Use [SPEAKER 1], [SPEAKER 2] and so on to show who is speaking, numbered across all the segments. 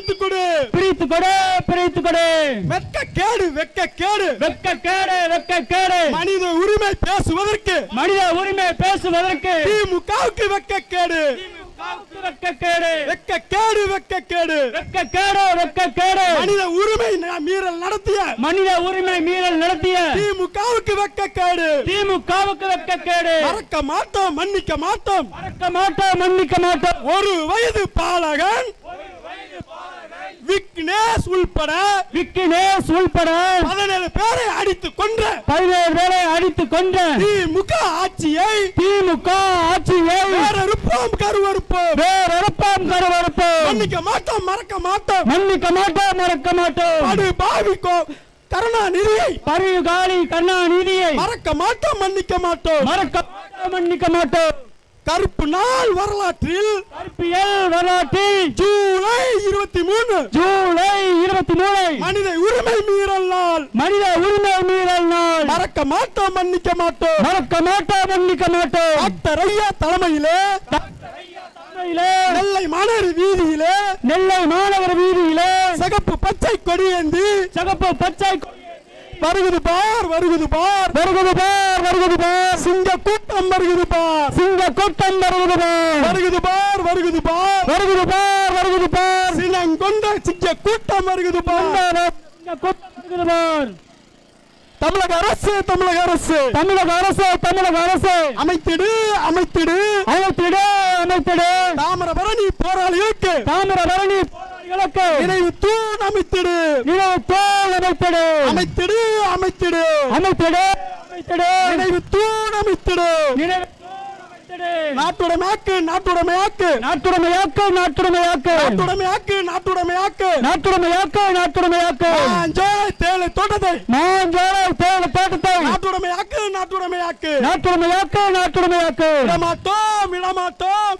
[SPEAKER 1] பிரித்து கொடு
[SPEAKER 2] பிரித்து கொடு பிரித்து கொடு
[SPEAKER 1] வெக்க கேடு வெக்க கேடு
[SPEAKER 2] வெக்க கேடு வெக்க கேடு
[SPEAKER 1] மனித உரிமை பேசுவதற்கு
[SPEAKER 2] மனித உரிமை பேசுவதற்கு
[SPEAKER 1] திமுகவுக்கு வெக்க கேடு
[SPEAKER 2] வெக்க கேடு
[SPEAKER 1] வெக்க கேடு வெக்க கேடு
[SPEAKER 2] வெக்க கேடு வெக்க கேடு
[SPEAKER 1] மனித உரிமை ந- மீறல் நடத்திய
[SPEAKER 2] மனித உரிமை மீறல் நடத்திய
[SPEAKER 1] திமுகவுக்கு வெக்க கேடு
[SPEAKER 2] திமுகவுக்கு வெக்க கேடு
[SPEAKER 1] மறக்க மாட்டோம் மன்னிக்க மாட்டோம்
[SPEAKER 2] மறக்க மாட்டோம் மன்னிக்க மாட்டோம்
[SPEAKER 1] ஒரு வயது பாலகன் விக்னேஷ் உள்பட
[SPEAKER 2] விக்கினேஷ் உள்பட
[SPEAKER 1] பதினேழு பேரை அடித்து கொன்ற
[SPEAKER 2] பதினேழு பேரை அடித்துக் கொன்ற
[SPEAKER 1] திமுக ஆட்சியை
[SPEAKER 2] திமுக ஆட்சியை
[SPEAKER 1] வேறறுப்போம் கருவறுப்போம்
[SPEAKER 2] வேறறுப்போம் கருவறுப்போம்
[SPEAKER 1] மன்னிக்க மாட்டோம் மறக்க மாட்டோம்
[SPEAKER 2] மன்னிக்க மாட்டோம் மறக்க மாட்டோம்
[SPEAKER 1] படு பாவிக்கோ கருணாநிதியை
[SPEAKER 2] பரிவு காலி கருணாநிதியை
[SPEAKER 1] மறக்க மாட்டோம் மன்னிக்க மாட்டோம்
[SPEAKER 2] மறக்க மாட்டோம் மன்னிக்க மாட்டோம்
[SPEAKER 1] கருப்பு நாள் வரலாற்றில்
[SPEAKER 2] கற்பியல் வரலாற்றில்
[SPEAKER 1] ஜூலை இருபத்தி மூணு
[SPEAKER 2] ஜூலை இருபத்தி மூணு
[SPEAKER 1] மனித உரிமை மீறல் நாள்
[SPEAKER 2] மனித உரிமை மீறல் நாள்
[SPEAKER 1] மறக்க மாட்டோம் மன்னிக்க மாட்டோம்
[SPEAKER 2] மறக்க மாட்டோம் மன்னிக்க மாட்டோம்
[SPEAKER 1] டாக்டர் ஐயா தலைமையிலே
[SPEAKER 2] தலைமையிலே
[SPEAKER 1] நெல்லை மாநகர் வீதியிலே
[SPEAKER 2] நெல்லை மாநகர வீதியிலே
[SPEAKER 1] சிகப்பு பச்சை கொடியேந்தி
[SPEAKER 2] சிகப்பு பச்சை கொடி
[SPEAKER 1] வருகுது பார் வருகுது பார்
[SPEAKER 2] வருகுது பார் வருகுது பார்
[SPEAKER 1] சிங்க கூட்டம் வருகுது பார்
[SPEAKER 2] சிங்க கூட்டம் வருகுது பார்
[SPEAKER 1] வருகுது பார் வருகுது பார்
[SPEAKER 2] வருகுது பார் வருகுது பார்
[SPEAKER 1] சினங்கொண்ட சிங்க கூட்டம் வருகுது பார்
[SPEAKER 2] சிங்க கூட்டம் வருகுது பார்
[SPEAKER 1] தமிழக அரசு தமிழக அரசு
[SPEAKER 2] தமிழக அரசு தமிழக அரசு
[SPEAKER 1] அமைத்திடு அமைத்திடு
[SPEAKER 2] அமைத்திடு அமைத்திடு
[SPEAKER 1] தாமிரபரணி போராளிகளுக்கு
[SPEAKER 2] தாமிரபரணி போராளிகளுக்கு
[SPEAKER 1] நினைவு தூண் அமைத்திடு
[SPEAKER 2] நினைவு தோல் அமைத்திடு
[SPEAKER 1] அமைத்திடு அமைத்திடு
[SPEAKER 2] அமைத்திடு அமைத்திடு
[SPEAKER 1] நினைவு தூண் அமைத்திடு
[SPEAKER 2] நினைவு தோல் அமைத்திடு
[SPEAKER 1] நாட்டுடைமையாக்கு நாட்டுடைமையாக்கு
[SPEAKER 2] நாட்டுடைமையாக்கு நாட்டுடைமையாக்கு
[SPEAKER 1] நாட்டுடைமையாக்கு நாட்டுடைமையாக்கு
[SPEAKER 2] நாட்டுடைமையாக்கு நாட்டுடைமையாக்கு
[SPEAKER 1] ஜோலை தேலை தோட்டத்தை
[SPEAKER 2] மாஞ்சோலை தேவ தோட்டத்தை
[SPEAKER 1] நாட்டுடைமையாக்கு நாட்டுடைமையாக்கு
[SPEAKER 2] நாட்டுடைமையாக்கு நாட்டுடைமையாக்கு
[SPEAKER 1] விடமாட்டோம் விடமாட்டோம்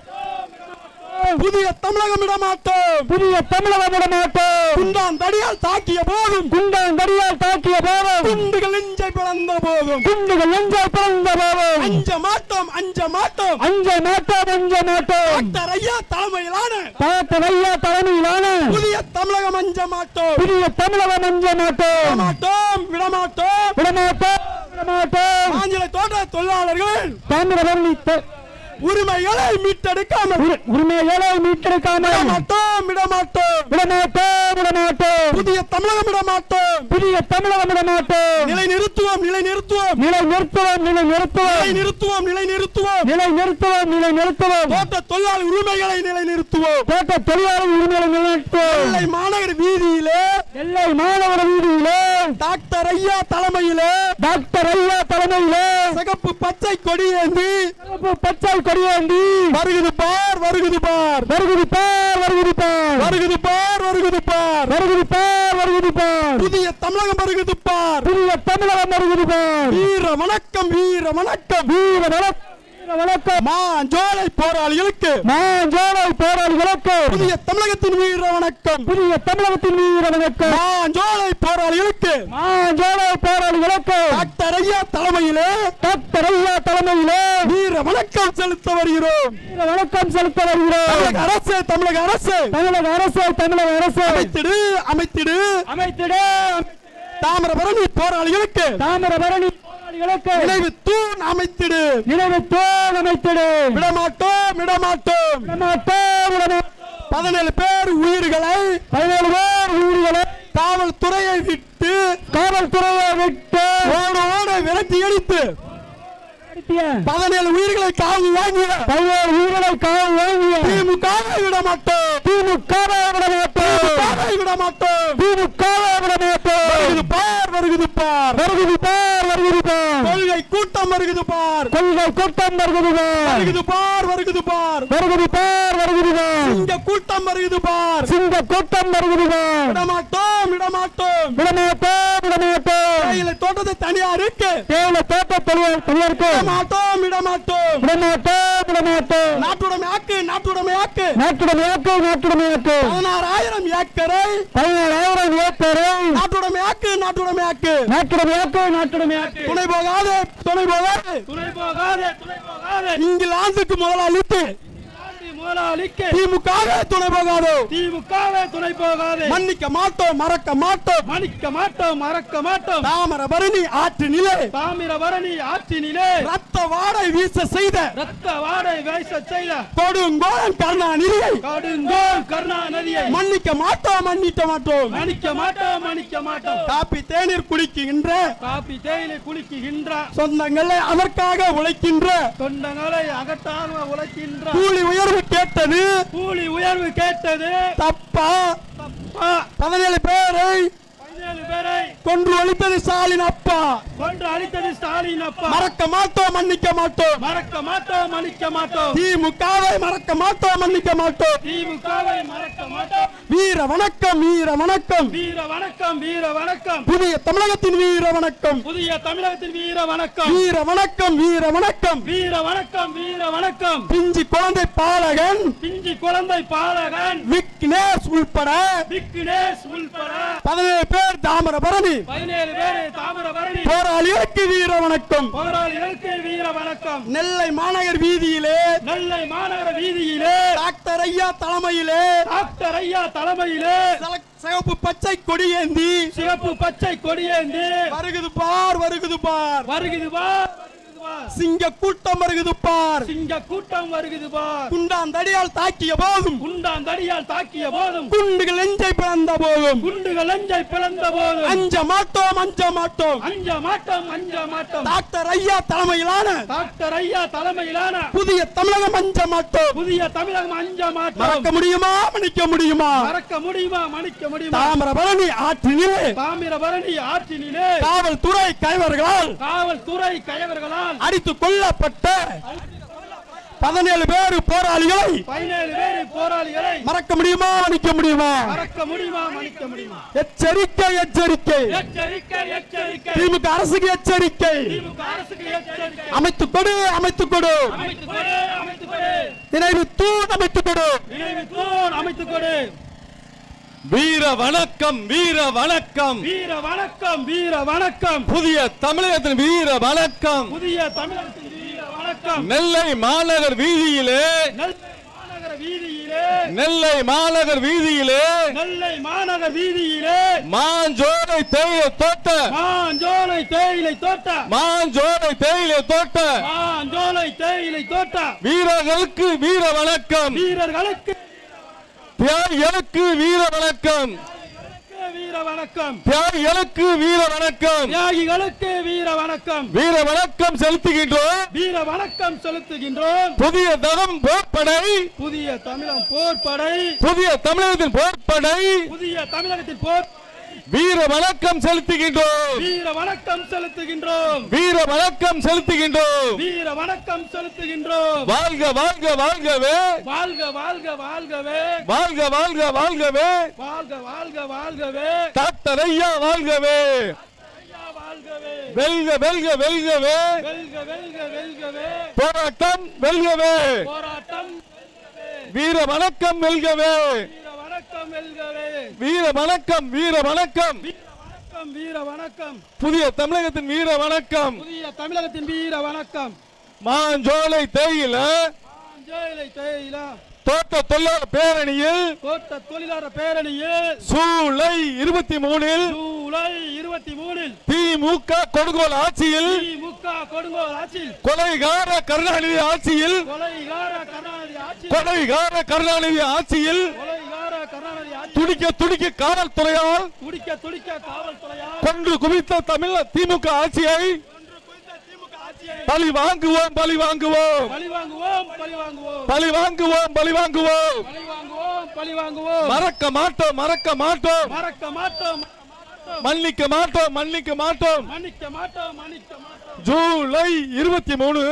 [SPEAKER 1] புதிய தமிழகம் விடமாட்டோம்
[SPEAKER 2] புதிய தமிழகம் விட மாட்டோம்
[SPEAKER 1] குண்டான் தடியால் தாக்கிய போதும்
[SPEAKER 2] குண்டன் தடியால் தாக்கிய போதும்
[SPEAKER 1] குண்டுகள் நெஞ்சை பிளந்த போதும்
[SPEAKER 2] குண்டுகள் நெஞ்சை பிறந்த போதும்
[SPEAKER 1] அஞ்ச மாட்டோம் அஞ்ச மாட்டோம்
[SPEAKER 2] அஞ்ச மாட்டோம் அஞ்ச மாட்டோம்
[SPEAKER 1] டாக்டர் ஐயா தலைமையிலான
[SPEAKER 2] பார்த்த ஐயா தலைமையிலான
[SPEAKER 1] புதிய தமிழகம் அஞ்ச மாட்டோம்
[SPEAKER 2] புதிய தமிழகம் அஞ்ச மாட்டோம்
[SPEAKER 1] விடமாட்டோம் விடமாட்டோம்
[SPEAKER 2] விடமாட்டோம் விடமாட்டோம்
[SPEAKER 1] ஆங்கில தோட்ட தொழிலாளர்களின்
[SPEAKER 2] தாமிரபரணி த-
[SPEAKER 1] உரிமைகளை மீட்டெடுக்காமல்
[SPEAKER 2] உரி- உரிமைகளை மீட்டெடுக்காமல்
[SPEAKER 1] விடமாட்டோம் விடமாட்டோம்
[SPEAKER 2] விடமாட்டோம் விடமாட்டோம்
[SPEAKER 1] புதிய தமிழகம் விடமாட்டோம்
[SPEAKER 2] புதிய தமிழகம் விடமாட்டோம்
[SPEAKER 1] நிலை நிறுத்துவோம் நிலை நிறுத்துவோம்
[SPEAKER 2] நிலை நிறுத்துவோம் நிலை
[SPEAKER 1] நிலை
[SPEAKER 2] நிறுத்துவோம்
[SPEAKER 1] நிறுத்துவோம் நிலை நிறுத்துவோம்
[SPEAKER 2] நிலை நிறுத்துவோம் நிலை நிறுத்துவோம்
[SPEAKER 1] தோட்ட தொழிலாளர் உரிமைகளை நிலை நிறுத்துவோம்
[SPEAKER 2] தோட்ட தொழிலாளர் உரிமைகளை நிலைநிறுத்துவோம்
[SPEAKER 1] நெல்லை மாநகர் வீதியிலே
[SPEAKER 2] எல்லை மாநகர வீதியிலே
[SPEAKER 1] டாக்டர் ஐயா தலைமையிலே
[SPEAKER 2] டாக்டர் ஐயா தலைமையிலே
[SPEAKER 1] சிகப்பு பச்சை கொடியேந்தி
[SPEAKER 2] சிவப்பு பச்சை கொடியேந்தி
[SPEAKER 1] வருகுது பார் வருகுது பார்
[SPEAKER 2] வருகுதி பார் வருகுதி பார்
[SPEAKER 1] வருகுது பார் வருகுது பார்
[SPEAKER 2] வருகுதி பார் வருகுதி பார்
[SPEAKER 1] புதிய தமிழகம் வருகுது பார்
[SPEAKER 2] புதிய தமிழகம் வருகுதி பார்
[SPEAKER 1] வீர வணக்கம் வீர வணக்கம்
[SPEAKER 2] வீர வணக்கம் வீர வணக்கம்
[SPEAKER 1] மாஞ்சோலை போராளிகளுக்கு
[SPEAKER 2] மாஞ்சோலை போராளிகளுக்கு
[SPEAKER 1] புதிய தமிழகத்தின் வீர வணக்கம்
[SPEAKER 2] புதிய தமிழகத்தின் வீர வணக்கம்
[SPEAKER 1] மாஞ்சோலை போராளிகளுக்கு
[SPEAKER 2] மாஞ்சோலை போராளிகளுக்கு
[SPEAKER 1] டாக்டர் ஐயா தலைமையிலே
[SPEAKER 2] டாக்டர் ஐயா தலைமையிலே
[SPEAKER 1] வீர வணக்கம் செலுத்த வருகிறோம்
[SPEAKER 2] வீர வணக்கம் செலுத்த வருகிறோம்
[SPEAKER 1] தமிழக அரசு தமிழக அரசு
[SPEAKER 2] தமிழக அரசு தமிழக அரசு
[SPEAKER 1] அமைத்திடு அமைத்திடு
[SPEAKER 2] அமைத்திடு
[SPEAKER 1] தாமிரபரணி போராளிகளுக்கு
[SPEAKER 2] தாமிரபரணி போராளிகளுக்கு
[SPEAKER 1] நினைவு தூண் அமைத்திடு
[SPEAKER 2] நினைவு தோல் அமைத்திடு
[SPEAKER 1] விடமாட்டோம் விடமாட்டோம்
[SPEAKER 2] விடமாட்டோம் விடமாட்டோம்
[SPEAKER 1] பதினேழு பேர் உயிர்களை
[SPEAKER 2] பதினேழு பேர் உயிர்களை
[SPEAKER 1] காவல்துறையை விட்டு
[SPEAKER 2] காவல்துறையை விட்டு
[SPEAKER 1] ஓட ஓட விரட்டி அடித்து
[SPEAKER 2] நடத்திய
[SPEAKER 1] பதினேழு உயிர்களை காவு வாங்கிய
[SPEAKER 2] பதினேழு உயிர்களை காவல் வாங்கிய
[SPEAKER 1] திமுகவை விடமாட்டோம்
[SPEAKER 2] திமுகவை விடமாட்டோம்
[SPEAKER 1] திமுகவை விடமாட்டோம்
[SPEAKER 2] திமுகவை விடமாட்டோம்
[SPEAKER 1] வருகுது பார் வருகுது பார்
[SPEAKER 2] வருகுதி பார் வருகுதி பார்
[SPEAKER 1] கொள்கை கூட்டம் வருகுது பார்
[SPEAKER 2] கொள்கை கூட்டம் வருகுதி பார்
[SPEAKER 1] வருகுது பார் வருகுது பார்
[SPEAKER 2] வருகுதி பார் வருகுதி பார்
[SPEAKER 1] இங்க கூட்டம் வருகுது பார்
[SPEAKER 2] சிங்க கூட்டம் வருகுதி பார்
[SPEAKER 1] விடமாட்டோம் விடமாட்டோம்
[SPEAKER 2] விடமாட்டோம் விடமாட்டோம்
[SPEAKER 1] கையில தோட்டத்தை தனியாருக்கு
[SPEAKER 2] தேயிலை தோட்ட தொழில் தொழிலுக்கு
[SPEAKER 1] விடமாட்டோம் விடமாட்டோம்
[SPEAKER 2] விடமாட்டோம் விடமாட்டோம்
[SPEAKER 1] நாட்டுடைமை ஆக்கு நாட்டுடைமை ஆக்கு
[SPEAKER 2] நாட்டுடைமையாக்கு நாட்டுடைமையாக்கு
[SPEAKER 1] பதினாறாயிரம் ஏக்கரை
[SPEAKER 2] பதினேழாயிரம் ஏக்கரை
[SPEAKER 1] நாட்டுடைமை ஆக்கு நாட்டுடைமை ஆக்கு
[SPEAKER 2] நாட்டுடைமையாக்கு நாட்டுடைமையாக்கு
[SPEAKER 1] துணை போகாது துணை போகாது
[SPEAKER 2] துணை போகாதே துணை போகாதே
[SPEAKER 1] இங்கிலாந்துக்கு முதலாளித்து
[SPEAKER 3] முதலாளிக்கு
[SPEAKER 1] திமுகவே துணை போகாது
[SPEAKER 3] திமுகவே துணை போகாது
[SPEAKER 1] மன்னிக்க மாட்டோம் மறக்க மாட்டோம்
[SPEAKER 3] மன்னிக்க மாட்டோம் மறக்க மாட்டோம்
[SPEAKER 1] தாமிரபரணி ஆற்று நிலை
[SPEAKER 3] தாமிரபரணி ஆற்றினிலே
[SPEAKER 1] ரத்த வாடை வீச செய்த
[SPEAKER 3] ரத்த வாடை வீச செய்த
[SPEAKER 1] கொடுங்கோலன் கருணாநிதியை
[SPEAKER 3] கடுங்கோல் கருணாநிதியை
[SPEAKER 1] மன்னிக்க மாட்டோம் மன்னிக்க மாட்டோம்
[SPEAKER 3] மன்னிக்க மாட்டோம் மன்னிக்க மாட்டோம்
[SPEAKER 1] காப்பி தேநீர் குடிக்கின்ற
[SPEAKER 3] காப்பி தேயிலை குலுக்குகின்ற
[SPEAKER 1] சொந்தங்களை அதற்காக உழைக்கின்ற
[SPEAKER 3] தொண்டங்களை அகட்டாக உழைக்கின்ற
[SPEAKER 1] கூலி உயர்வு கேட்டது
[SPEAKER 3] கூலி உயர்வு கேட்டது
[SPEAKER 1] தப்பா
[SPEAKER 3] தப்பா
[SPEAKER 1] பதினேழு பேரை
[SPEAKER 3] பதினேழு பேரை
[SPEAKER 1] கொன்று ஒழித்தது ஸ்டாலின் அப்பா
[SPEAKER 3] கொன்று அழித்தது ஸ்டாலின் அப்பா
[SPEAKER 1] மறக்க மாட்டோம் மன்னிக்க மாட்டோம்
[SPEAKER 3] மறக்க மாட்டோம் மன்னிக்க மாட்டோம்
[SPEAKER 1] திமுகவை மறக்க மாட்டோம் மன்னிக்க மாட்டோம்
[SPEAKER 3] திமுகவை மறக்க மாட்டோம்
[SPEAKER 1] வீர வணக்கம் வீர வணக்கம்
[SPEAKER 3] வீர வணக்கம் வீர வணக்கம்
[SPEAKER 1] புதிய தமிழகத்தின் வீர வணக்கம்
[SPEAKER 3] புதிய தமிழகத்தின் வீர வணக்கம்
[SPEAKER 1] வீர வணக்கம் வீர வணக்கம்
[SPEAKER 3] வீர வணக்கம் வீர வணக்கம்
[SPEAKER 1] பிஞ்சி குழந்தை பாலகன்
[SPEAKER 3] பிஞ்சி குழந்தை பாலகன்
[SPEAKER 1] விக்னேஷ் உள்பட
[SPEAKER 3] விக்னேஷ் உள்பட
[SPEAKER 1] பதினேழு பேர் தாமிரபரணி
[SPEAKER 3] பதினேழு பேரு தாமிரபரணி
[SPEAKER 1] போராளிகளுக்கு வீர வணக்கம்
[SPEAKER 3] போராளிகளுக்கு வீர வணக்கம்
[SPEAKER 1] நெல்லை மாநகர் வீதியிலே
[SPEAKER 3] நெல்லை மாநகர வீதியிலே
[SPEAKER 1] டாக்டர் ஐயா தலைமையிலே
[SPEAKER 3] டாக்டர் ஐயா தலைமையிலே
[SPEAKER 1] சல- சிவப்பு பச்சை கொடியேந்தி
[SPEAKER 3] சிவப்பு பச்சை கொடியேந்தி
[SPEAKER 1] வருகுது பார் வருகுது பார்
[SPEAKER 3] வருகுது பார் வருகுது பார்.
[SPEAKER 1] சிங்க கூட்டம் வருகுது பார்
[SPEAKER 3] சிங்க கூட்டம் வருகுது பார்
[SPEAKER 1] குண்டாந்தடியால் தாக்கிய போதும்
[SPEAKER 3] குண்டான் தடியால் தாக்கிய போதும்
[SPEAKER 1] குண்டுகள் நெஞ்சை பிறந்த போதும்
[SPEAKER 3] குண்டுகள் அஞ்சை பிளந்த போதும்
[SPEAKER 1] அஞ்ச மாட்டோம் அஞ்ச மாட்டோம்
[SPEAKER 3] அஞ்ச மாட்டோம் அஞ்ச மாட்டோம்
[SPEAKER 1] டாக்டர் ஐயா தலைமையிலான
[SPEAKER 3] டாக்டர் ஐயா தலைமையிலான
[SPEAKER 1] புதிய தமிழகம் அஞ்ச மாட்டோம்
[SPEAKER 3] புதிய தமிழகம் அஞ்ச மாட்டோம்
[SPEAKER 1] மறக்க முடியுமா மன்னிக்க முடியுமா
[SPEAKER 3] மறக்க முடியுமா மன்னிக்க முடியுமா
[SPEAKER 1] தாமிரபரணி ஆற்றினிலே
[SPEAKER 3] தாமிரபரணி ஆற்றினிலே
[SPEAKER 1] காவல்துறை கைவர்களால்
[SPEAKER 3] காவல்துறை கயவர்களால்
[SPEAKER 1] அடித்துக் கொல்லப்பட்ட பதினேழு பேர் போராளிகளை
[SPEAKER 3] பதினேழு பேரு போராளிகளை
[SPEAKER 1] மறக்க முடியுமா மன்னிக்க முடியுமா
[SPEAKER 3] மறக்க முடியுமா மன்னிக்க முடியுமா
[SPEAKER 1] எச்சரிக்கை எச்சரிக்கை
[SPEAKER 3] எச்சரிக்கை எச்சரிக்கை
[SPEAKER 1] திமுக அரசுக்கு எச்சரிக்கை
[SPEAKER 3] திமுக அரசுக்கு எச்சரிக்கை
[SPEAKER 1] அமைத்துக் கொடு அமைத்துக் கொடு
[SPEAKER 3] அமைத்துக் கொடு அமைத்துக் கொடு
[SPEAKER 1] நினைவு தூண் அமைத்துக் கொடு
[SPEAKER 3] நினைவு தூண் அமைத்துக் கொடு
[SPEAKER 4] வீர வணக்கம் வீர வணக்கம்
[SPEAKER 3] வீர வணக்கம் வீர வணக்கம்
[SPEAKER 4] புதிய தமிழகத்தின் வீர வணக்கம்
[SPEAKER 3] புதிய தமிழகத்தின் வீர வணக்கம்
[SPEAKER 4] நெல்லை மாநகர் வீதியிலே
[SPEAKER 3] நெல்லை மாநகர வீதியிலே
[SPEAKER 4] நெல்லை மாநகர் வீதியிலே
[SPEAKER 3] நெல்லை மாநகர் வீதியிலே
[SPEAKER 4] மாஞ்சோலை தேயிலை தோட்ட
[SPEAKER 3] மாஞ்சோலை தேயிலை தோட்ட
[SPEAKER 4] மாஞ்சோலை தேயிலை தோட்ட
[SPEAKER 3] மாஞ்சோலை தேயிலை தோட்ட
[SPEAKER 4] வீரர்களுக்கு வீர வணக்கம்
[SPEAKER 3] வீரர்களுக்கு
[SPEAKER 4] தியாகிகளுக்கு வீர வணக்கம்
[SPEAKER 3] வீர வணக்கம்
[SPEAKER 4] தியாகிகளுக்கு வீர வணக்கம்
[SPEAKER 3] தியாகிகளுக்கு வீர வணக்கம்
[SPEAKER 4] வீர வணக்கம் செலுத்துகின்றோம்
[SPEAKER 3] வீர வணக்கம் செலுத்துகின்றோம்
[SPEAKER 4] புதிய தகம் போர்ப்படை
[SPEAKER 3] புதிய தமிழகம் போர்ப்படை
[SPEAKER 4] புதிய தமிழகத்தின் போர்ப்படை
[SPEAKER 3] புதிய தமிழகத்தின் போர்
[SPEAKER 4] வீர வணக்கம் செலுத்துகின்றோம்
[SPEAKER 3] வீர வணக்கம் செலுத்துகின்றோம்
[SPEAKER 4] வீர வணக்கம் செலுத்துகின்றோம்
[SPEAKER 3] வீர வணக்கம் செலுத்துகின்றோம்
[SPEAKER 4] வாழ்க வாழ்க வாழ்கவே
[SPEAKER 3] வாழ்க வாழ்க வாழ்கவே
[SPEAKER 4] வாழ்க வாழ்க வாழ்கவே
[SPEAKER 3] வாழ்க வாழ்க வாழ்கவே
[SPEAKER 4] டாக்டர் ஐயா வாழ்கவே
[SPEAKER 3] ஐயா வாழ்கவே
[SPEAKER 4] வெல்க வெல்க வெல்கவே
[SPEAKER 3] வெல்க வெல்க வெல்கவே
[SPEAKER 4] போராட்டம் வெல்கவே
[SPEAKER 3] போராட்டம்
[SPEAKER 4] வீர வணக்கம் வெல்கவே
[SPEAKER 3] வீர வணக்கம் வெல்கவே
[SPEAKER 4] வீர வணக்கம் வீர வணக்கம்
[SPEAKER 3] வீர வணக்கம் வீர வணக்கம்
[SPEAKER 4] புதிய தமிழகத்தின் வீர வணக்கம்
[SPEAKER 3] புதிய தமிழகத்தின் வீர வணக்கம்
[SPEAKER 4] மாஞ்சோலை தேயில
[SPEAKER 3] ஜெயிலை தேயிலா
[SPEAKER 4] தோட்ட தொழிலாளர் பேரணியில்
[SPEAKER 3] தோட்ட தொழிலாளர் பேரணியில்
[SPEAKER 4] சூலை இருபத்தி மூணில்
[SPEAKER 3] ஜூலை இருபத்தி மூணில்
[SPEAKER 4] திமுக கொடுங்கோல் ஆட்சியில்
[SPEAKER 3] திமுக கொடுங்கோல் ஆட்சியில்
[SPEAKER 4] கொலைகார கருணாநிதி ஆட்சியில்
[SPEAKER 3] கொலைகார கருணாநிதி ஆட்சி
[SPEAKER 4] கொலைகார கருணாநிதி ஆட்சியில்
[SPEAKER 3] கொலைகார கருணாநிதி ஆட்சி
[SPEAKER 4] துடிக்க துடிக்க காவல்துறையால்
[SPEAKER 3] துடிக்க துடிக்க காவல்துறையால்
[SPEAKER 4] கொன்று குவித்த தமிழ் திமுக ஆட்சியை
[SPEAKER 3] ஒன்று குறித்த திமுக ஆட்சியை
[SPEAKER 4] பழி வாங்குவோம் பழி வாங்குவோம்
[SPEAKER 3] பழி வாங்குவோம் பழி வாங்குவோம்
[SPEAKER 4] பழி வாங்குவோம் பழி வாங்குவோம்
[SPEAKER 3] பழி வாங்குவோம் பழி வாங்குவோம்
[SPEAKER 4] மறக்க மாட்டோம் மறக்க மாட்டோம்
[SPEAKER 3] மறக்க மாட்டோம்
[SPEAKER 4] மன்னிக்க மாட்டோம் மன்னிக்க மாட்டோம்
[SPEAKER 3] மன்னிக்க மாட்டோம் மன்னிக்க மாட்டோம்
[SPEAKER 4] ஜூலை இருபத்தி மூணு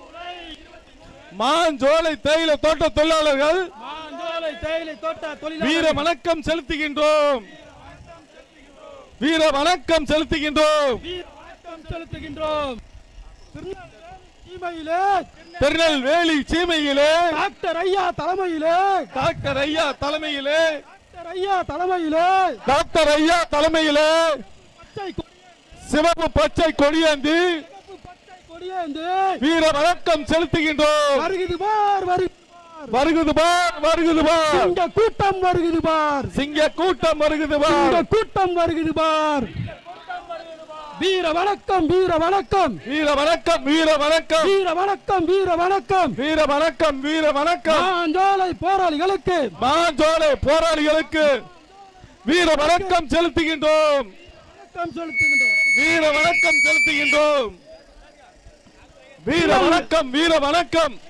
[SPEAKER 4] மாஞ்சோலை தேயிலை தோட்ட தொழிலாளர்கள்
[SPEAKER 3] மாஞ்சோலை தேயிலை தோட்ட
[SPEAKER 4] வீர
[SPEAKER 3] தொழிலாளர்
[SPEAKER 4] வணக்கம் செலுத்துகின்றோம் வீர வணக்கம் செலுத்துகின்றோம்
[SPEAKER 3] வீர வணக்கம் செலுத்துகின்றோம் திருநெல்வேலியிலே
[SPEAKER 4] திருநெல்வேலி சீமையிலே
[SPEAKER 3] டாக்டர் ஐயா தலைமையிலே
[SPEAKER 4] டாக்டர் ஐயா தலைமையிலே
[SPEAKER 3] டாக்டர் ஐயா தலைமையிலே
[SPEAKER 4] டாக்டர் ஐயா தலைமையிலே
[SPEAKER 3] பச்சை கொ-
[SPEAKER 4] சிவப்பு பச்சை கொடியேந்தி
[SPEAKER 3] சிவப்பு பச்சை கொடியேந்து
[SPEAKER 4] வீர வணக்கம் செலுத்துகின்றோம்
[SPEAKER 3] வருகுது பார் வருகுது பார்
[SPEAKER 4] வருகுது பார் வருகுது பார்
[SPEAKER 3] சிங்க கூட்டம் வருகுது பார்
[SPEAKER 4] சிங்க கூட்டம் வருகுது
[SPEAKER 3] சிங்க
[SPEAKER 4] பார்
[SPEAKER 3] கூட்டம் வருகுது பார் வீர வணக்கம் வீர வணக்கம்
[SPEAKER 4] வீர வணக்கம் வீர வணக்கம்
[SPEAKER 3] வீர வணக்கம் வீர வணக்கம்
[SPEAKER 4] வீர வணக்கம் வீர வணக்கம்
[SPEAKER 3] மாஞ்சோலை போராளிகளுக்கு
[SPEAKER 4] மாஞ்சோலை போராளிகளுக்கு வீர வணக்கம் செலுத்துகின்றோம்
[SPEAKER 3] வணக்கம் செலுத்துகின்றோம்
[SPEAKER 4] வீர வணக்கம் செலுத்துகின்றோம் வீர வணக்கம் வீர வணக்கம்